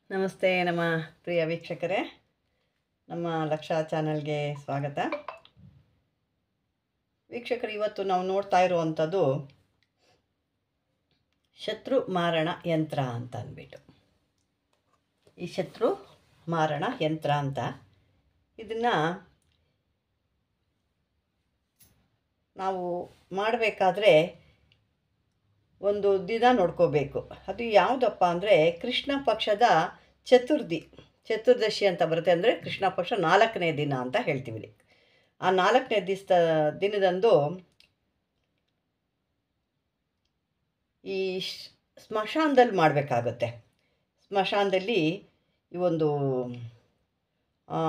ನಮಸ್ತೆ ನಮ್ಮ ಪ್ರಿಯ ವೀಕ್ಷಕರೇ ನಮ್ಮ ಲಕ್ಷ ಚಾನಲ್ಗೆ ಸ್ವಾಗತ ವೀಕ್ಷಕರು ಇವತ್ತು ನಾವು ನೋಡ್ತಾ ಇರುವಂಥದ್ದು ಶತ್ರು ಮಾರಣ ಯಂತ್ರ ಅಂತ ಅಂದ್ಬಿಟ್ಟು ಈ ಶತ್ರು ಮಾರಣ ಯಂತ್ರ ಅಂತ ಇದನ್ನು ನಾವು ಮಾಡಬೇಕಾದ್ರೆ ಒಂದು ದಿನ ನೋಡ್ಕೋಬೇಕು ಅದು ಯಾವುದಪ್ಪ ಅಂದರೆ ಕೃಷ್ಣ ಪಕ್ಷದ ಚತುರ್ದಿ ಚತುರ್ದಶಿ ಅಂತ ಬರುತ್ತೆ ಅಂದರೆ ಕೃಷ್ಣ ಪಕ್ಷ ನಾಲ್ಕನೇ ದಿನ ಅಂತ ಹೇಳ್ತೀವಿ ಇಲ್ಲಿ. ಆ ನಾಲ್ಕನೇ ದಿವಸ ದಿನದಂದು ಈ ಶ್- ಸ್ಮಶಾನದಲ್ಲಿ ಮಾಡಬೇಕಾಗುತ್ತೆ ಸ್ಮಶಾನದಲ್ಲಿ ಈ ಒಂದು ಆ,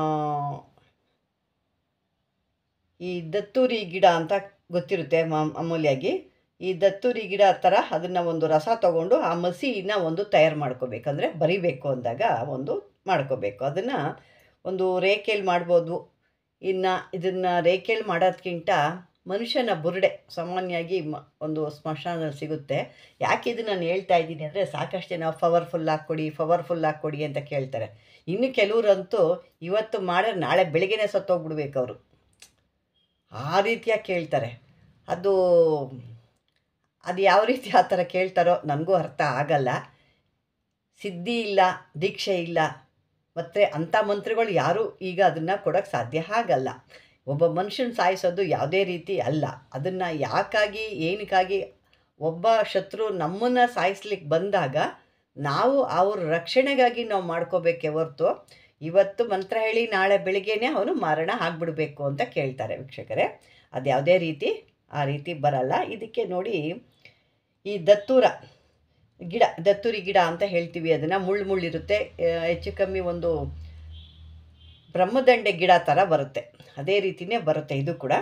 ಈ ದತ್ತೂರಿ ಗಿಡ ಅಂತ ಗೊತ್ತಿರುತ್ತೆ ಮಾ- ಮಾಮೂಲಿಯಾಗಿ ಈ ದತ್ತೂರಿ ಗಿಡ ಥರ ಅದನ್ನು ಒಂದು ರಸ ತಗೊಂಡು ಆ ಮಸಿನ ಒಂದು ತಯಾರು ಮಾಡ್ಕೋಬೇಕಂದ್ರೆ ಬರಿಬೇಕು ಅಂದಾಗ ಒಂದು ಮಾಡ್ಕೋಬೇಕು ಅದನ್ನು ಒಂದು ರೇಖೆಯಲ್ಲಿ ಮಾಡ್ಬೋದು ಇನ್ನು ಇದನ್ನು ರೇಖೆಯಲ್ಲಿ ಮಾಡೋದ್ಕಿಂತ ಮನುಷ್ಯನ ಬುರುಡೆ ಸಾಮಾನ್ಯವಾಗಿ ಮ ಒಂದು ಸ್ಮಶಾನದಲ್ಲಿ ಸಿಗುತ್ತೆ ಯಾಕೆ ಇದು ನಾನು ಹೇಳ್ತಾ ಇದ್ದೀನಿ ಅಂದರೆ ಸಾಕಷ್ಟು ಜನ ಪವರ್ಫುಲ್ ಕೊಡಿ ಪವರ್ಫುಲ್ ಕೊಡಿ ಅಂತ ಕೇಳ್ತಾರೆ ಇನ್ನು ಕೆಲವರಂತೂ ಇವತ್ತು ಮಾಡಿದ್ರೆ ನಾಳೆ ಬೆಳಗ್ಗೆನೇ ಸತ್ತೋಗ್ಬಿಡ್ಬೇಕು ಅವರು ಆ ರೀತಿಯಾಗಿ ಕೇಳ್ತಾರೆ ಅದು ಅದು ಯಾವ ರೀತಿ ಆ ಥರ ಕೇಳ್ತಾರೋ ನನಗೂ ಅರ್ಥ ಆಗಲ್ಲ ಸಿದ್ಧಿ ಇಲ್ಲ ದೀಕ್ಷೆ ಇಲ್ಲ ಮತ್ತು ಅಂಥ ಮಂತ್ರಿಗಳು ಯಾರೂ ಈಗ ಅದನ್ನು ಕೊಡೋಕ್ಕೆ ಸಾಧ್ಯ ಆಗಲ್ಲ ಒಬ್ಬ ಮನುಷ್ಯನ ಸಾಯಿಸೋದು ಯಾವುದೇ ರೀತಿ ಅಲ್ಲ ಅದನ್ನು ಯಾಕಾಗಿ ಏನಕ್ಕಾಗಿ ಒಬ್ಬ ಶತ್ರು ನಮ್ಮನ್ನು ಸಾಯಿಸ್ಲಿಕ್ಕೆ ಬಂದಾಗ ನಾವು ಅವ್ರ ರಕ್ಷಣೆಗಾಗಿ ನಾವು ಮಾಡ್ಕೋಬೇಕೇ ಹೊರ್ತು ಇವತ್ತು ಮಂತ್ರ ಹೇಳಿ ನಾಳೆ ಬೆಳಿಗ್ಗೆನೇ ಅವನು ಮಾರಣ ಆಗಿಬಿಡ್ಬೇಕು ಅಂತ ಕೇಳ್ತಾರೆ ವೀಕ್ಷಕರೇ ಅದು ಯಾವುದೇ ರೀತಿ ಆ ರೀತಿ ಬರಲ್ಲ ಇದಕ್ಕೆ ನೋಡಿ ಈ ದತ್ತೂರ ಗಿಡ ದತ್ತೂರಿ ಗಿಡ ಅಂತ ಹೇಳ್ತೀವಿ ಅದನ್ನು ಮುಳ್ಳು ಮುಳ್ಳಿರುತ್ತೆ ಆ, ಹೆಚ್ಚು ಕಮ್ಮಿ ಒಂದು ಬ್ರಹ್ಮದಂಡೆ ಗಿಡ ಥರ ಬರುತ್ತೆ ಅದೇ ರೀತಿನೇ ಬರುತ್ತೆ ಇದು ಕೂಡ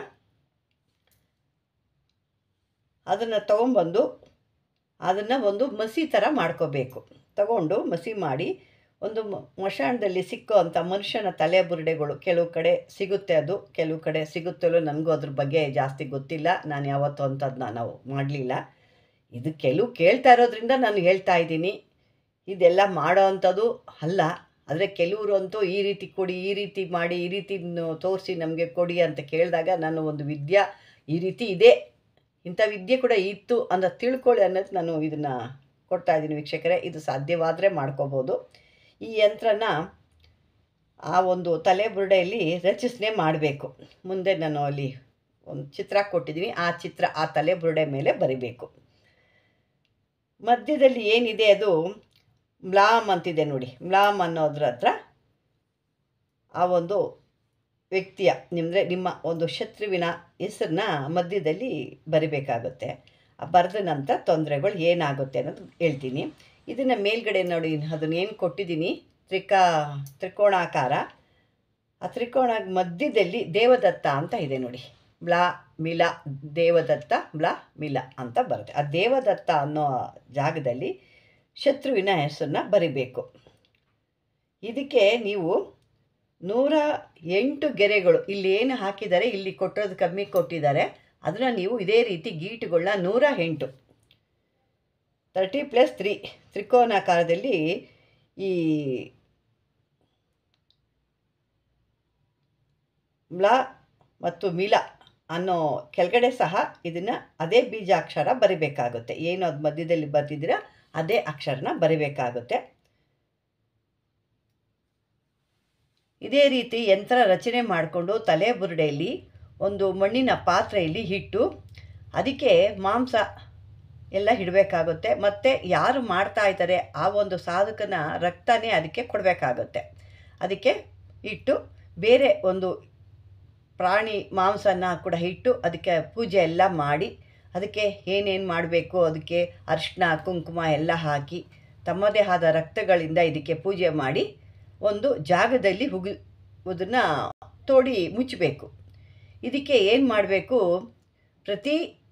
ಅದನ್ನು ತೊಗೊಂಬಂದು ಅದನ್ನು ಒಂದು ಮಸಿ ಥರ ಮಾಡ್ಕೋಬೇಕು ತಗೊಂಡು ಮಸಿ ಮಾಡಿ ಒಂದು ಮ- ಮಶಾಣದಲ್ಲಿ ಸಿಕ್ಕೋ ಅಂಥ ಮನುಷ್ಯನ ತಲೆ ಬುರುಡೆಗಳು ಕೆಲವು ಕಡೆ ಸಿಗುತ್ತೆ ಅದು ಕೆಲವು ಕಡೆ ಸಿಗುತ್ತಲೋ ನನಗೂ ಅದ್ರ ಬಗ್ಗೆ ಜಾಸ್ತಿ ಗೊತ್ತಿಲ್ಲ ನಾನು ಯಾವತ್ತೂ ಅಂಥದ್ದನ್ನ ನಾವು ಮಾಡಲಿಲ್ಲ ಇದು ಕೆಲವು ಕೇಳ್ತಾ ಇರೋದ್ರಿಂದ ನಾನು ಹೇಳ್ತಾ ಇದ್ದೀನಿ ಇದೆಲ್ಲ ಮಾಡೋ ಅಂಥದ್ದು ಅಲ್ಲ ಆದರೆ ಕೆಲವರು ಅಂತೂ ಈ ರೀತಿ ಕೊಡಿ ಈ ರೀತಿ ಮಾಡಿ ಈ ರೀತಿ ತೋರಿಸಿ ನಮಗೆ ಕೊಡಿ ಅಂತ ಕೇಳಿದಾಗ ನಾನು ಒಂದು ವಿದ್ಯಾ ಈ ರೀತಿ ಇದೆ ಇಂಥ ವಿದ್ಯೆ ಕೂಡ ಇತ್ತು ಅಂತ ತಿಳ್ಕೊಳ್ಳಿ ಅನ್ನೋದು ನಾನು ಇದನ್ನು ಕೊಡ್ತಾ ಇದ್ದೀನಿ ವೀಕ್ಷಕರೇ ಇದು ಸಾಧ್ಯವಾದರೆ ಮಾಡ್ಕೋಬೋದು ಈ ಯಂತ್ರನ ಆ ಒಂದು ತಲೆ ಬುರುಡೆಯಲ್ಲಿ ರಚಿಸಣೆ ಮಾಡಬೇಕು ಮುಂದೆ ನಾನು ಅಲ್ಲಿ ಒಂದು ಚಿತ್ರ ಕೊಟ್ಟಿದ್ದೀನಿ ಆ ಚಿತ್ರ ಆ ತಲೆ ಬುರುಡೆ ಮೇಲೆ ಬರಿಬೇಕು ಮಧ್ಯದಲ್ಲಿ ಏನಿದೆ ಅದು ಮ್ಲಾಮ್ ಅಂತಿದೆ ನೋಡಿ ಮ್ಲಾಮ್ ಅನ್ನೋದ್ರ ಹತ್ರ ಆ ಒಂದು ವ್ಯಕ್ತಿಯ ನಿಮ್ಮದ್ರೆ ನಿಮ್ಮ ಒಂದು ಶತ್ರುವಿನ ಹೆಸರನ್ನ ಮಧ್ಯದಲ್ಲಿ ಬರಿಬೇಕಾಗುತ್ತೆ ಆ ಬರೆದ ನಂತರ ತೊಂದರೆಗಳು ಏನಾಗುತ್ತೆ ಅನ್ನೋದು ಹೇಳ್ತೀನಿ ಇದನ್ನು ಮೇಲ್ಗಡೆ ನೋಡಿ ಅದನ್ನ ಏನು ಕೊಟ್ಟಿದ್ದೀನಿ ತ್ರಿಕಾ ತ್ರಿಕೋಣಾಕಾರ ಆ ತ್ರಿಕೋಣ ಮಧ್ಯದಲ್ಲಿ ದೇವದತ್ತ ಅಂತ ಇದೆ ನೋಡಿ ಬ್ಲಾ ಮಿಲ ದೇವದತ್ತ ಬ್ಲಾ ಮಿಲ ಅಂತ ಬರುತ್ತೆ ಆ ದೇವದತ್ತ ಅನ್ನೋ ಜಾಗದಲ್ಲಿ ಶತ್ರುವಿನ ಹೆಸರನ್ನ ಬರಿಬೇಕು ಇದಕ್ಕೆ ನೀವು ನೂರ ಎಂಟು ಗೆರೆಗಳು ಇಲ್ಲಿ ಏನು ಹಾಕಿದ್ದಾರೆ ಇಲ್ಲಿ ಕೊಟ್ಟೋದು ಕಮ್ಮಿ ಕೊಟ್ಟಿದ್ದಾರೆ ಅದನ್ನು ನೀವು ಇದೇ ರೀತಿ ಗೀಟುಗಳನ್ನ ನೂರ ಎಂಟು ತರ್ಟಿ ಪ್ಲಸ್ ತ್ರೀ ತ್ರಿಕೋನಾಕಾರದಲ್ಲಿ ಈ ಮ್ಲ ಮತ್ತು ಮಿಲ ಅನ್ನೋ ಕೆಳಗಡೆ ಸಹ ಇದನ್ನು ಅದೇ ಬೀಜಾಕ್ಷರ ಬರಿಬೇಕಾಗುತ್ತೆ ಏನು ಅದು ಮಧ್ಯದಲ್ಲಿ ಬರ್ತಿದ್ದೀರ ಅದೇ ಅಕ್ಷರನ ಬರಿಬೇಕಾಗುತ್ತೆ ಇದೇ ರೀತಿ ಯಂತ್ರ ರಚನೆ ಮಾಡಿಕೊಂಡು ತಲೆ ಬುರುಡೆಯಲ್ಲಿ ಒಂದು ಮಣ್ಣಿನ ಪಾತ್ರೆಯಲ್ಲಿ ಇಟ್ಟು ಅದಕ್ಕೆ ಮಾಂಸ ಎಲ್ಲ ಇಡಬೇಕಾಗುತ್ತೆ ಮತ್ತು ಯಾರು ಮಾಡ್ತಾ ಇದ್ದಾರೆ ಆ ಒಂದು ಸಾಧಕನ ರಕ್ತನೇ ಅದಕ್ಕೆ ಕೊಡಬೇಕಾಗುತ್ತೆ ಅದಕ್ಕೆ ಇಟ್ಟು ಬೇರೆ ಒಂದು ಪ್ರಾಣಿ ಮಾಂಸನ ಕೂಡ ಇಟ್ಟು ಅದಕ್ಕೆ ಪೂಜೆ ಎಲ್ಲ ಮಾಡಿ ಅದಕ್ಕೆ ಏನೇನು ಮಾಡಬೇಕು ಅದಕ್ಕೆ ಅರಿಶಿನ ಕುಂಕುಮ ಎಲ್ಲ ಹಾಕಿ ತಮ್ಮದೇ ಆದ ರಕ್ತಗಳಿಂದ ಇದಕ್ಕೆ ಪೂಜೆ ಮಾಡಿ ಒಂದು ಜಾಗದಲ್ಲಿ ಹುಗಿ ಅದನ್ನು ತೋಡಿ ಮುಚ್ಚಬೇಕು ಇದಕ್ಕೆ ಏನು ಮಾಡಬೇಕು ಪ್ರತಿ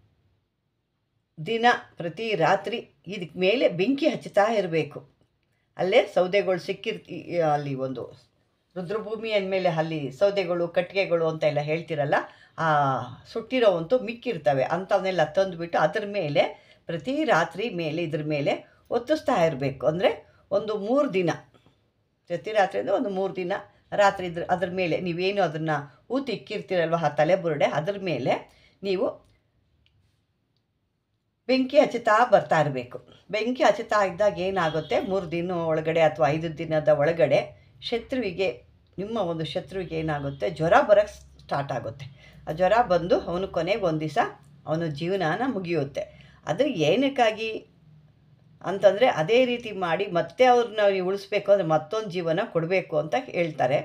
ದಿನ ಪ್ರತಿ ರಾತ್ರಿ ಇದಕ್ಕೆ ಮೇಲೆ ಬೆಂಕಿ ಹಚ್ಚುತ್ತಾ ಇರಬೇಕು ಅಲ್ಲೇ ಸೌದೆಗಳು ಸಿಕ್ಕಿರ್ ಅಲ್ಲಿ ಒಂದು ರುದ್ರಭೂಮಿ ಅಂದಮೇಲೆ ಅಲ್ಲಿ ಸೌದೆಗಳು ಕಟ್ಟಿಗೆಗಳು ಅಂತ ಎಲ್ಲ ಹೇಳ್ತಿರಲ್ಲ ಆ ಸುಟ್ಟಿರೋವಂತೂ ಮಿಕ್ಕಿರ್ತವೆ ಅಂಥವನ್ನೆಲ್ಲ ತಂದುಬಿಟ್ಟು ಅದ್ರ ಮೇಲೆ ಪ್ರತಿ ರಾತ್ರಿ ಮೇಲೆ ಇದ್ರ ಮೇಲೆ ಒತ್ತಿಸ್ತಾ ಇರಬೇಕು ಅಂದರೆ ಒಂದು ಮೂರು ದಿನ ಪ್ರತಿ ರಾತ್ರಿ ಅಂದರೆ ಒಂದು ಮೂರು ದಿನ ರಾತ್ರಿ ಇದ್ರ ಅದ್ರ ಮೇಲೆ ನೀವೇನು ಅದನ್ನು ಊತಿ ಇಕ್ಕಿರ್ತೀರಲ್ವ ಆ ತಲೆ ಬುರುಡೆ ಅದ್ರ ಮೇಲೆ ನೀವು ಬೆಂಕಿ ಹಚ್ಚುತ್ತಾ ಬರ್ತಾ ಇರಬೇಕು ಬೆಂಕಿ ಹಚ್ಚುತ್ತಾ ಇದ್ದಾಗ ಏನಾಗುತ್ತೆ ಮೂರು ದಿನ ಒಳಗಡೆ ಅಥವಾ ಐದು ದಿನದ ಒಳಗಡೆ ಶತ್ರುವಿಗೆ ನಿಮ್ಮ ಒಂದು ಶತ್ರುವಿಗೆ ಏನಾಗುತ್ತೆ ಜ್ವರ ಬರೋಕ್ಕೆ ಸ್ಟಾರ್ಟ್ ಆಗುತ್ತೆ ಆ ಜ್ವರ ಬಂದು ಅವನು ಕೊನೆಗೆ ಒಂದು ದಿವಸ ಅವನ ಜೀವನಾನ ಮುಗಿಯುತ್ತೆ ಅದು ಏನಕ್ಕಾಗಿ ಅಂತಂದರೆ ಅದೇ ರೀತಿ ಮಾಡಿ ಮತ್ತೆ ಅವ್ರನ್ನ ನೀವು ಉಳಿಸ್ಬೇಕು ಅಂದರೆ ಮತ್ತೊಂದು ಜೀವನ ಕೊಡಬೇಕು ಅಂತ ಹೇಳ್ತಾರೆ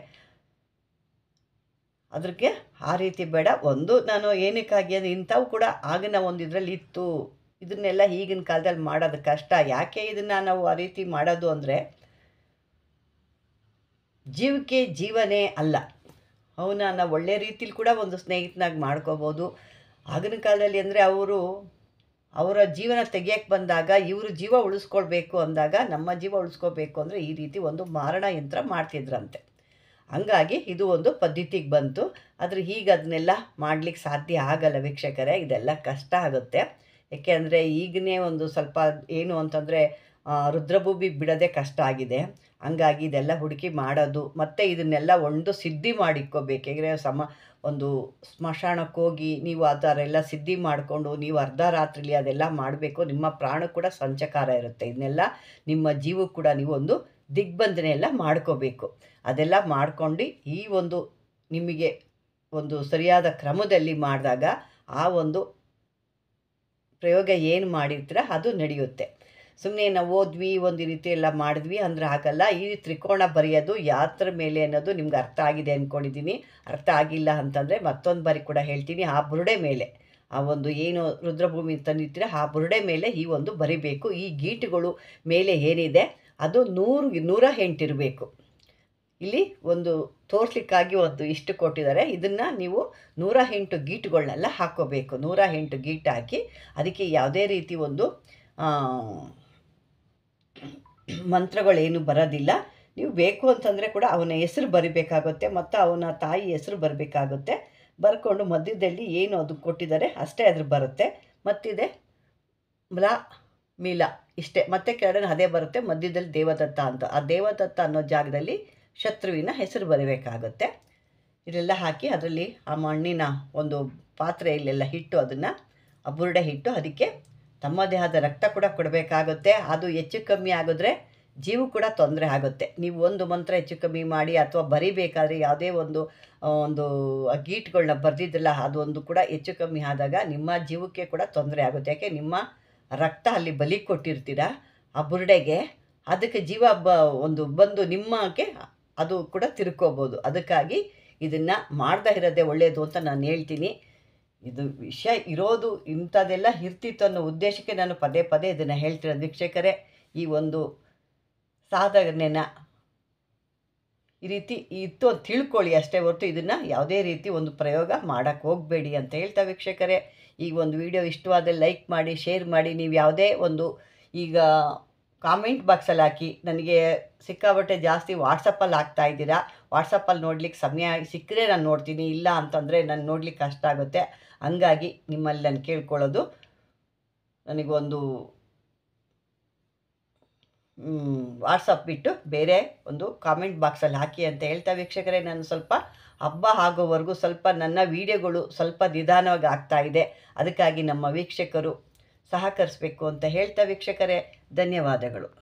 ಅದಕ್ಕೆ ಆ ರೀತಿ ಬೇಡ ಒಂದು ನಾನು ಏನಕ್ಕಾಗಿ ಅಂದರೆ ಇಂಥವು ಕೂಡ ಆಗಿನ ಒಂದು ಇದರಲ್ಲಿ ಇತ್ತು ಇದನ್ನೆಲ್ಲ ಈಗಿನ ಕಾಲದಲ್ಲಿ ಮಾಡೋದು ಕಷ್ಟ ಯಾಕೆ ಇದನ್ನು ನಾವು ಆ ರೀತಿ ಮಾಡೋದು ಅಂದರೆ ಜೀವಕ್ಕೆ ಜೀವನೇ ಅಲ್ಲ ಅವನ ನಾವು ಒಳ್ಳೆ ರೀತಿಲಿ ಕೂಡ ಒಂದು ಸ್ನೇಹಿತನಾಗಿ ಮಾಡ್ಕೋಬೋದು ಆಗಿನ ಕಾಲದಲ್ಲಿ ಅಂದರೆ ಅವರು ಅವರ ಜೀವನ ತೆಗಿಯಕ್ಕೆ ಬಂದಾಗ ಇವರು ಜೀವ ಉಳಿಸ್ಕೊಳ್ಬೇಕು ಅಂದಾಗ ನಮ್ಮ ಜೀವ ಉಳಿಸ್ಕೋಬೇಕು ಅಂದರೆ ಈ ರೀತಿ ಒಂದು ಮಾರಣ ಯಂತ್ರ ಮಾಡ್ತಿದ್ರಂತೆ ಹಂಗಾಗಿ ಇದು ಒಂದು ಪದ್ಧತಿಗೆ ಬಂತು ಆದರೆ ಈಗ ಅದನ್ನೆಲ್ಲ ಮಾಡಲಿಕ್ಕೆ ಸಾಧ್ಯ ಆಗಲ್ಲ ವೀಕ್ಷಕರೇ ಇದೆಲ್ಲ ಕಷ್ಟ ಆಗುತ್ತೆ ಏಕೆಂದರೆ ಈಗನೇ ಒಂದು ಸ್ವಲ್ಪ ಏನು ಅಂತಂದರೆ ರುದ್ರಭೂಮಿ ಬಿಡೋದೇ ಕಷ್ಟ ಆಗಿದೆ ಹಂಗಾಗಿ ಇದೆಲ್ಲ ಹುಡುಕಿ ಮಾಡೋದು ಮತ್ತು ಇದನ್ನೆಲ್ಲ ಒಂದು ಸಿದ್ಧಿ ಮಾಡಿಕ್ಕೋಬೇಕು ಯಾಕಂದರೆ ಸಮ ಒಂದು ಸ್ಮಶಾನಕ್ಕೆ ಹೋಗಿ ನೀವು ಆ ಥರ ಎಲ್ಲ ಸಿದ್ಧಿ ಮಾಡಿಕೊಂಡು ನೀವು ಅರ್ಧ ರಾತ್ರಿಲಿ ಅದೆಲ್ಲ ಮಾಡಬೇಕು ನಿಮ್ಮ ಪ್ರಾಣ ಕೂಡ ಸಂಚಕಾರ ಇರುತ್ತೆ ಇದನ್ನೆಲ್ಲ ನಿಮ್ಮ ಜೀವಕ್ಕೆ ಕೂಡ ನೀವು ಒಂದು ದಿಗ್ಬಂಧನೆ ಎಲ್ಲ ಮಾಡ್ಕೋಬೇಕು ಅದೆಲ್ಲ ಮಾಡ್ಕೊಂಡು ಈ ಒಂದು ನಿಮಗೆ ಒಂದು ಸರಿಯಾದ ಕ್ರಮದಲ್ಲಿ ಮಾಡಿದಾಗ ಆ ಒಂದು ಪ್ರಯೋಗ ಏನು ಮಾಡಿರ್ತೀರ ಅದು ನಡೆಯುತ್ತೆ ಸುಮ್ಮನೆ ನಾವು ಓದ್ವಿ ಒಂದು ರೀತಿ ಎಲ್ಲ ಮಾಡಿದ್ವಿ ಅಂದ್ರೆ ಆಗಲ್ಲ ಈ ತ್ರಿಕೋಣ ಬರೆಯೋದು ಯಾತ್ರ ಮೇಲೆ ಅನ್ನೋದು ನಿಮ್ಗೆ ಅರ್ಥ ಆಗಿದೆ ಅಂದ್ಕೊಂಡಿದ್ದೀನಿ ಅರ್ಥ ಆಗಿಲ್ಲ ಅಂತಂದರೆ ಮತ್ತೊಂದು ಬಾರಿ ಕೂಡ ಹೇಳ್ತೀನಿ ಆ ಬುರುಡೆ ಮೇಲೆ ಆ ಒಂದು ಏನು ರುದ್ರಭೂಮಿ ತಂದಿರ್ತೀರ ಆ ಬುರುಡೆ ಮೇಲೆ ಈ ಒಂದು ಬರಿಬೇಕು ಈ ಗೀಟುಗಳು ಮೇಲೆ ಏನಿದೆ ಅದು ನೂರು ನೂರ ಎಂಟಿರಬೇಕು ಇಲ್ಲಿ ಒಂದು ತೋರಿಸ್ಲಿಕ್ಕಾಗಿ ಒಂದು ಇಷ್ಟು ಕೊಟ್ಟಿದ್ದಾರೆ ಇದನ್ನು ನೀವು ನೂರ ಎಂಟು ಗೀಟುಗಳನ್ನೆಲ್ಲ ಹಾಕ್ಕೋಬೇಕು ನೂರ ಎಂಟು ಗೀಟ್ ಹಾಕಿ ಅದಕ್ಕೆ ಯಾವುದೇ ರೀತಿ ಒಂದು ಮಂತ್ರಗಳೇನು ಬರೋದಿಲ್ಲ ನೀವು ಬೇಕು ಅಂತಂದರೆ ಕೂಡ ಅವನ ಹೆಸರು ಬರಿಬೇಕಾಗುತ್ತೆ ಮತ್ತು ಅವನ ತಾಯಿ ಹೆಸರು ಬರಬೇಕಾಗುತ್ತೆ ಬರ್ಕೊಂಡು ಮಧ್ಯದಲ್ಲಿ ಏನು ಅದು ಕೊಟ್ಟಿದ್ದಾರೆ ಅಷ್ಟೇ ಅದ್ರ ಬರುತ್ತೆ ಮತ್ತಿದೆ ಮ್ಲ ಮೀಲ ಇಷ್ಟೇ ಮತ್ತೆ ಕೆಳಗಡೆ ಅದೇ ಬರುತ್ತೆ ಮಧ್ಯದಲ್ಲಿ ದೇವದತ್ತ ಅಂತ ಆ ದೇವದತ್ತ ಅನ್ನೋ ಜಾಗದಲ್ಲಿ ಶತ್ರುವಿನ ಹೆಸರು ಬರಬೇಕಾಗುತ್ತೆ ಇದೆಲ್ಲ ಹಾಕಿ ಅದರಲ್ಲಿ ಆ ಮಣ್ಣಿನ ಒಂದು ಪಾತ್ರೆಯಲ್ಲೆಲ್ಲ ಇಟ್ಟು ಅದನ್ನು ಆ ಬುರುಡೆ ಇಟ್ಟು ಅದಕ್ಕೆ ತಮ್ಮದೇ ಆದ ರಕ್ತ ಕೂಡ ಕೊಡಬೇಕಾಗುತ್ತೆ ಅದು ಹೆಚ್ಚು ಕಮ್ಮಿ ಆಗಿದ್ರೆ ಜೀವ ಕೂಡ ತೊಂದರೆ ಆಗುತ್ತೆ ನೀವು ಒಂದು ಮಂತ್ರ ಹೆಚ್ಚು ಕಮ್ಮಿ ಮಾಡಿ ಅಥವಾ ಬರಿಬೇಕಾದ್ರೆ ಯಾವುದೇ ಒಂದು ಒಂದು ಗೀಟ್ಗಳನ್ನ ಬರೆದಿದ್ರಲ್ಲ ಅದೊಂದು ಕೂಡ ಹೆಚ್ಚು ಕಮ್ಮಿ ಆದಾಗ ನಿಮ್ಮ ಜೀವಕ್ಕೆ ಕೂಡ ತೊಂದರೆ ಆಗುತ್ತೆ ಯಾಕೆ ನಿಮ್ಮ ರಕ್ತ ಅಲ್ಲಿ ಬಲಿ ಕೊಟ್ಟಿರ್ತೀರ ಆ ಬುರುಡೆಗೆ ಅದಕ್ಕೆ ಜೀವ ಬ ಒಂದು ಬಂದು ನಿಮ್ಮಕ್ಕೆ ಅದು ಕೂಡ ತಿರ್ಕೋಬೋದು ಅದಕ್ಕಾಗಿ ಇದನ್ನು ಮಾಡ್ತಾ ಇರೋದೇ ಒಳ್ಳೆಯದು ಅಂತ ನಾನು ಹೇಳ್ತೀನಿ ಇದು ವಿಷಯ ಇರೋದು ಇಂಥದ್ದೆಲ್ಲ ಇರ್ತಿತ್ತು ಅನ್ನೋ ಉದ್ದೇಶಕ್ಕೆ ನಾನು ಪದೇ ಪದೇ ಇದನ್ನು ಹೇಳ್ತಿರೋದು ವೀಕ್ಷಕರೇ ಈ ಒಂದು ಸಾಧನೆನ ಈ ರೀತಿ ಇತ್ತು ಅಂತ ತಿಳ್ಕೊಳ್ಳಿ ಅಷ್ಟೇ ಹೊರತು ಇದನ್ನು ಯಾವುದೇ ರೀತಿ ಒಂದು ಪ್ರಯೋಗ ಮಾಡೋಕ್ಕೆ ಹೋಗಬೇಡಿ ಅಂತ ಹೇಳ್ತಾ ವೀಕ್ಷಕರೇ ಈ ಒಂದು ವಿಡಿಯೋ ಇಷ್ಟವಾದರೆ ಲೈಕ್ ಮಾಡಿ ಶೇರ್ ಮಾಡಿ ನೀವು ಯಾವುದೇ ಒಂದು ಈಗ ಕಾಮೆಂಟ್ ಬಾಕ್ಸಲ್ಲಿ ಹಾಕಿ ನನಗೆ ಸಿಕ್ಕಾಬಟ್ಟೆ ಜಾಸ್ತಿ ವಾಟ್ಸಪ್ಪಲ್ಲಿ ಹಾಕ್ತಾ ಇದ್ದೀರಾ ವಾಟ್ಸಪ್ಪಲ್ಲಿ ನೋಡ್ಲಿಕ್ಕೆ ಸಮಯ ಸಿಕ್ಕರೆ ನಾನು ನೋಡ್ತೀನಿ ಇಲ್ಲ ಅಂತಂದರೆ ನಾನು ನೋಡ್ಲಿಕ್ಕೆ ಕಷ್ಟ ಆಗುತ್ತೆ ಹಂಗಾಗಿ ನಿಮ್ಮಲ್ಲಿ ನಾನು ಕೇಳ್ಕೊಳ್ಳೋದು ನನಗೊಂದು ವಾಟ್ಸಪ್ ಬಿಟ್ಟು ಬೇರೆ ಒಂದು ಕಾಮೆಂಟ್ ಬಾಕ್ಸಲ್ಲಿ ಹಾಕಿ ಅಂತ ಹೇಳ್ತಾ ವೀಕ್ಷಕರೇ ನಾನು ಸ್ವಲ್ಪ ಹಬ್ಬ ಆಗೋವರೆಗೂ ಸ್ವಲ್ಪ ನನ್ನ ವೀಡಿಯೋಗಳು ಸ್ವಲ್ಪ ನಿಧಾನವಾಗಿ ಆಗ್ತಾ ಇದೆ ಅದಕ್ಕಾಗಿ ನಮ್ಮ ವೀಕ್ಷಕರು ಸಹಕರಿಸಬೇಕು ಅಂತ ಹೇಳ್ತಾ ವೀಕ್ಷಕರೇ ಧನ್ಯವಾದಗಳು